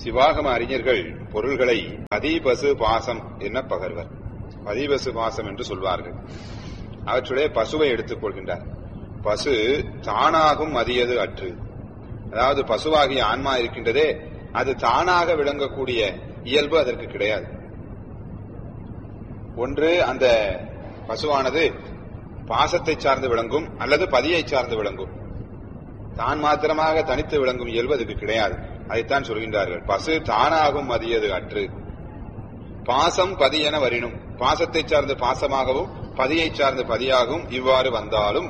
சிவாகம அறிஞர்கள் பொருள்களை பதிபசு பாசம் என்ன பகர்வர் பதிபசு பாசம் என்று சொல்வார்கள் அவற்றுடைய பசுவை எடுத்துக் கொள்கின்றார் பசு தானாகும் மதியது அற்று அதாவது பசுவாகிய ஆன்மா இருக்கின்றதே அது தானாக விளங்கக்கூடிய இயல்பு அதற்கு கிடையாது ஒன்று அந்த பசுவானது பாசத்தை சார்ந்து விளங்கும் அல்லது பதியை சார்ந்து விளங்கும் தான் மாத்திரமாக தனித்து விளங்கும் இயல்பு அதுக்கு கிடையாது அதைத்தான் சொல்கின்றார்கள் பசு தானாகும் மதியது அற்று பாசம் பதி என வரினும் பாசத்தை சார்ந்து பாசமாகவும் பதியை சார்ந்து பதியாகவும் இவ்வாறு வந்தாலும்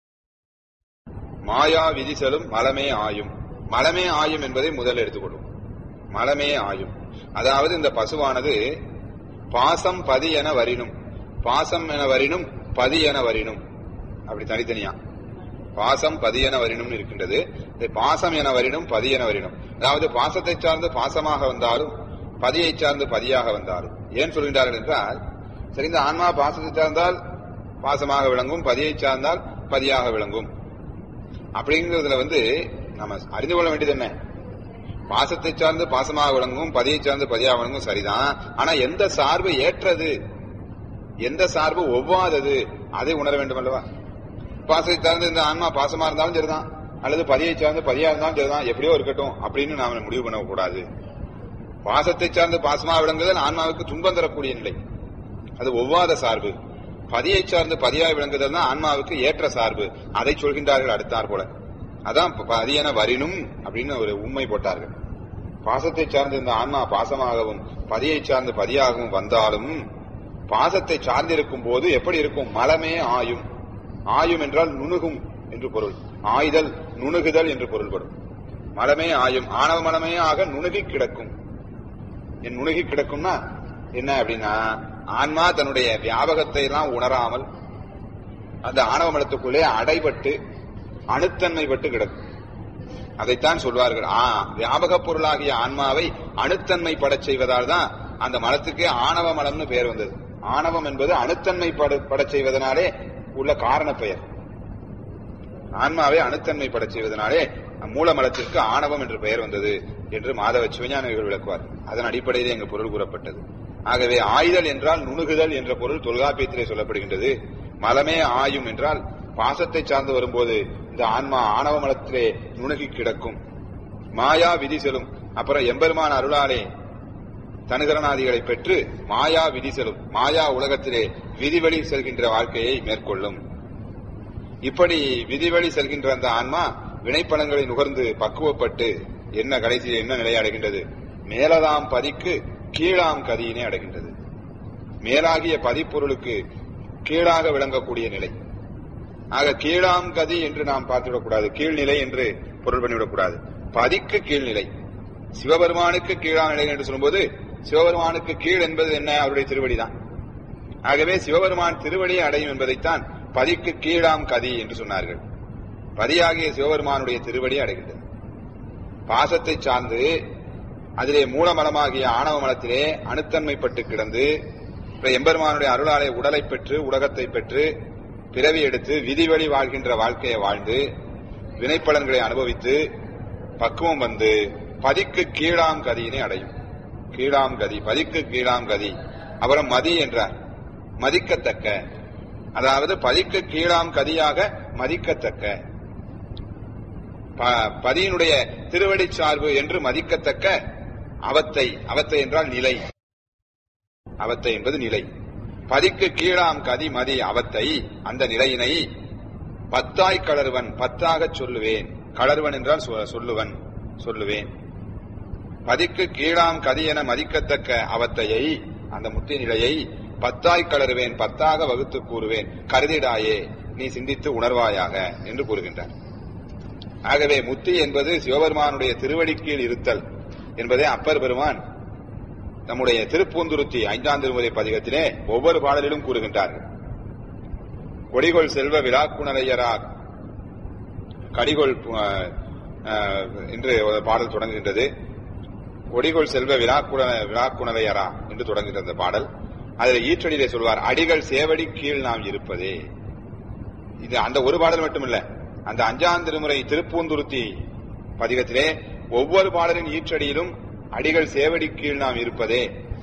மாயா விதிசலும் மலமே ஆயும் மலமே ஆயும் என்பதை முதல் எடுத்துக்கொள்ளும் மலமே ஆயும் அதாவது இந்த பசுவானது பாசம் பதி என வரினும் பாசம் என வரினும் பதி என வரினும் அப்படி தனித்தனியா பாசம் பதி என வரினும் இருக்கின்றது இது பாசம் என வரினும் பதி என வரினும் அதாவது பாசத்தை சார்ந்து பாசமாக வந்தாலும் பதியை சார்ந்து பதியாக வந்தாலும் ஏன் சொல்கின்றார்கள் என்றால் சரி இந்த ஆன்மா பாசத்தை சார்ந்தால் பாசமாக விளங்கும் பதியை சார்ந்தால் பதியாக விளங்கும் அப்படிங்கிறதுல வந்து நம்ம அறிந்து கொள்ள வேண்டியது என்ன பாசத்தை சார்ந்து பாசமாக விளங்கும் பதியை சார்ந்து பதியாக விளங்கும் சரிதான் ஆனா எந்த சார்பு ஏற்றது எந்த சார்பு ஒவ்வாதது அதை உணர வேண்டும் அல்லவா பாசத்தை சார்ந்து இந்த ஆன்மா பாசமா இருந்தாலும் சரிதான் அல்லது பதியை சார்ந்து பதியா இருந்தாலும் சரிதான் எப்படியோ இருக்கட்டும் அப்படின்னு நாம முடிவு பண்ணக்கூடாது பாசத்தை சார்ந்து பாசமாக விளங்குதல் ஆன்மாவுக்கு துன்பம் தரக்கூடிய நிலை அது ஒவ்வாத சார்பு பதியை சார்ந்து பதியாய் விளங்குதல் தான் ஆன்மாவுக்கு ஏற்ற சார்பு அதை சொல்கின்றார்கள் அடுத்தார் போல அதான் பதியன வரினும் அப்படின்னு ஒரு உண்மை போட்டார்கள் பாசத்தை சார்ந்து இந்த ஆன்மா பாசமாகவும் பதியை சார்ந்து பதியாகவும் வந்தாலும் பாசத்தை சார்ந்திருக்கும் போது எப்படி இருக்கும் மலமே ஆயும் ஆயும் என்றால் நுணுகும் என்று பொருள் ஆய்தல் நுணுகுதல் என்று பொருள்படும் மலமே ஆயும் ஆணவ மலமே ஆக நுணுகி கிடக்கும் என் நுணுகி கிடக்கும்னா என்ன அப்படின்னா ஆன்மா தன்னுடைய வியாபகத்தை எல்லாம் உணராமல் அந்த ஆணவ மலத்துக்குள்ளே அடைபட்டு அணுத்தன்மை பட்டு கிடக்கும் அதைத்தான் சொல்வார்கள் ஆ வியாபக பொருளாகிய ஆன்மாவை அணுத்தன்மை படச் செய்வதால் தான் அந்த மலத்துக்கு ஆணவ மலம்னு பெயர் வந்தது ஆணவம் என்பது அணுத்தன்மை படச் செய்வதனாலே உள்ள காரண பெயர் ஆன்மாவை அணுத்தன்மை படச் செய்வதனாலே மூலமலத்திற்கு ஆணவம் என்று பெயர் வந்தது என்று மாதவ சிவஞானிகள் விளக்குவார் அதன் அடிப்படையிலே எங்க பொருள் கூறப்பட்டது ஆகவே ஆய்தல் என்றால் நுணுகுதல் என்ற பொருள் தொல்காப்பியத்திலே சொல்லப்படுகின்றது மலமே ஆயும் என்றால் பாசத்தை சார்ந்து வரும்போது இந்த ஆன்மா ஆணவ மலத்திலே நுணுகி கிடக்கும் மாயா விதி செல்லும் அப்புறம் எம்பெருமான் அருளாலே தனுகரணாதிகளை பெற்று மாயா விதி செல்லும் மாயா உலகத்திலே விதிவழி செல்கின்ற வாழ்க்கையை மேற்கொள்ளும் இப்படி விதிவழி செல்கின்ற அந்த ஆன்மா வினைப்பலன்களை நுகர்ந்து பக்குவப்பட்டு என்ன கடைசியில் என்ன நிலை அடைகின்றது மேலதாம் பதிக்கு கீழாம் கதியினை அடைகின்றது மேலாகிய பதிப்பொருளுக்கு கீழாக விளங்கக்கூடிய நிலை ஆக கீழாம் கதி என்று நாம் பார்த்துவிடக்கூடாது கீழ்நிலை என்று பொருள் பண்ணிவிடக்கூடாது பதிக்கு கீழ்நிலை சிவபெருமானுக்கு கீழாம் நிலை என்று சொல்லும்போது சிவபெருமானுக்கு கீழ் என்பது என்ன அவருடைய திருவடி தான் ஆகவே சிவபெருமான் திருவடியை அடையும் என்பதைத்தான் பதிக்கு கீழாம் கதி என்று சொன்னார்கள் பதியாகிய சிவபெருமானுடைய திருவடி அடைகின்றது பாசத்தை சார்ந்து அதிலே மூலமலமாகிய ஆணவ மலத்திலே அணுத்தன்மைப்பட்டு கிடந்து எம்பெருமானுடைய அருளாலை உடலை பெற்று உலகத்தை பெற்று பிறவி எடுத்து விதிவழி வாழ்கின்ற வாழ்க்கையை வாழ்ந்து வினைப்பலன்களை அனுபவித்து பக்குவம் வந்து பதிக்கு கீழாம் கதியினை அடையும் கீழாம் கதி பதிக்கு கீழாம் கதி அப்புறம் மதி என்றார் மதிக்கத்தக்க அதாவது பதிக்கு கீழாம் கதியாக மதிக்கத்தக்க பதியினுடைய திருவடி சார்பு என்று மதிக்கத்தக்க அவத்தை அவத்தை என்றால் நிலை அவத்தை என்பது நிலை பதிக்கு கீழாம் கதி மதி அவத்தை அந்த நிலையினை பத்தாய் கலர்வன் பத்தாக சொல்லுவேன் கலர்வன் என்றால் சொல்லுவன் சொல்லுவேன் பதிக்கு கீழாம் கதி என மதிக்கத்தக்க அவத்தையை அந்த முத்தி நிலையை பத்தாய் கலருவேன் பத்தாக வகுத்து கூறுவேன் கருதிடாயே நீ சிந்தித்து உணர்வாயாக என்று கூறுகின்றார் ஆகவே முத்தி என்பது சிவபெருமானுடைய திருவடிக்கீழ் இருத்தல் என்பதை அப்பர் பெருமான் நம்முடைய திருப்பூந்துருத்தி ஐந்தாம் திருமுறை பதிகத்திலே ஒவ்வொரு பாடலிலும் கூறுகின்றார்கள் கொடிகொள் செல்வ விழாக்குணரையரா கடிகொள் என்று பாடல் தொடங்குகின்றது கொடிகொள் செல்வ விழாக்குண விழாக்குணரையரா என்று தொடங்குகின்ற அந்த பாடல் அதில் ஈற்றடியிலே சொல்வார் அடிகள் சேவடி கீழ் நாம் இருப்பதே இது அந்த ஒரு பாடல் மட்டுமில்ல அந்த அஞ்சாம் திருமுறை திருப்பூந்துருத்தி பதிகத்திலே ஒவ்வொரு பாடலின் ஈற்றடியிலும் அடிகள் சேவடி கீழ் நாம் இருப்பதே